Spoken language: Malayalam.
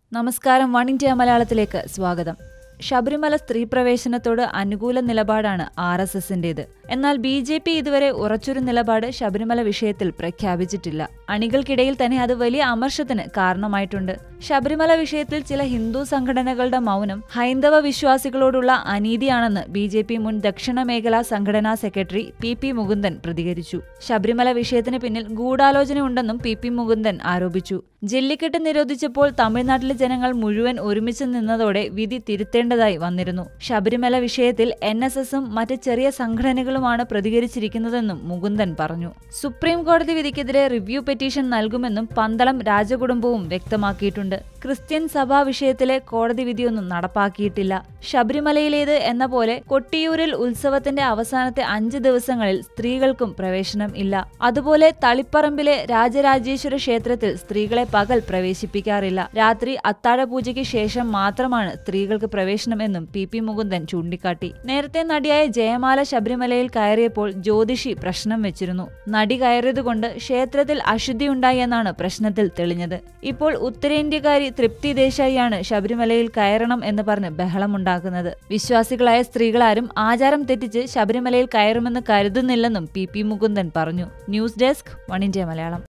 നമസ്കാരം വൺ ഇന്ത്യ മലയാളത്തിലേക്ക് സ്വാഗതം ശബരിമല സ്ത്രീ പ്രവേശനത്തോട് അനുകൂല നിലപാടാണ് ആർ എസ് എസിന്റേത് എന്നാൽ ബി ജെ പി ഇതുവരെ ഉറച്ചൊരു നിലപാട് ശബരിമല വിഷയത്തിൽ പ്രഖ്യാപിച്ചിട്ടില്ല അണികൾക്കിടയിൽ തന്നെ അത് വലിയ അമർഷത്തിന് കാരണമായിട്ടുണ്ട് ശബരിമല വിഷയത്തിൽ ചില ഹിന്ദു സംഘടനകളുടെ മൗനം ഹൈന്ദവ വിശ്വാസികളോടുള്ള അനീതിയാണെന്ന് ബി ജെ പി മുൻ ദക്ഷിണ മേഖലാ സംഘടനാ സെക്രട്ടറി പി പി മുകുന്ദൻ പ്രതികരിച്ചു ശബരിമല വിഷയത്തിന് പിന്നിൽ ഗൂഢാലോചനയുണ്ടെന്നും പി പി മുകുന്ദൻ ആരോപിച്ചു ജല്ലിക്കെട്ട് നിരോധിച്ചപ്പോൾ തമിഴ്നാട്ടിലെ ജനങ്ങൾ മുഴുവൻ ഒരുമിച്ച് നിന്നതോടെ വിധി തിരുത്തേണ്ടതായി വന്നിരുന്നു ശബരിമല വിഷയത്തിൽ എൻ എസ് എസും മറ്റ് ചെറിയ സംഘടനകളുമാണ് പ്രതികരിച്ചിരിക്കുന്നതെന്നും മുകുന്ദൻ പറഞ്ഞു സുപ്രീം കോടതി വിധിക്കെതിരെ റിവ്യൂ പെറ്റീഷൻ നൽകുമെന്നും പന്തളം രാജകുടുംബവും വ്യക്തമാക്കിയിട്ടുണ്ട് ക്രിസ്ത്യൻ സഭാ വിഷയത്തിലെ കോടതി വിധിയൊന്നും നടപ്പാക്കിയിട്ടില്ല ശബരിമലയിലേത് എന്ന പോലെ കൊട്ടിയൂരിൽ ഉത്സവത്തിന്റെ അവസാനത്തെ അഞ്ച് ദിവസങ്ങളിൽ സ്ത്രീകൾക്കും പ്രവേശനം ഇല്ല അതുപോലെ തളിപ്പറമ്പിലെ രാജരാജേശ്വര ക്ഷേത്രത്തിൽ സ്ത്രീകളെ പകൽ പ്രവേശിപ്പിക്കാറില്ല രാത്രി അത്താഴ പൂജയ്ക്ക് ശേഷം മാത്രമാണ് സ്ത്രീകൾക്ക് പ്രവേശനം എന്നും പി പി മുകുന്ദൻ ചൂണ്ടിക്കാട്ടി നേരത്തെ നടിയായ ജയമാല ശബരിമലയിൽ കയറിയപ്പോൾ ജ്യോതിഷി പ്രശ്നം വെച്ചിരുന്നു നടി കയറിയതുകൊണ്ട് ക്ഷേത്രത്തിൽ അശുദ്ധിയുണ്ടായി എന്നാണ് പ്രശ്നത്തിൽ തെളിഞ്ഞത് ഇപ്പോൾ ഉത്തരേന്ത്യക്കാരി തൃപ്തി ദേശായിയാണ് ശബരിമലയിൽ കയറണം എന്ന് പറഞ്ഞ് ബഹളമുണ്ടാക്കുന്നത് വിശ്വാസികളായ സ്ത്രീകളാരും ആചാരം തെറ്റിച്ച് ശബരിമലയിൽ കയറുമെന്ന് കരുതുന്നില്ലെന്നും പി പി മുകുന്ദൻ പറഞ്ഞു news desk one India Malayalam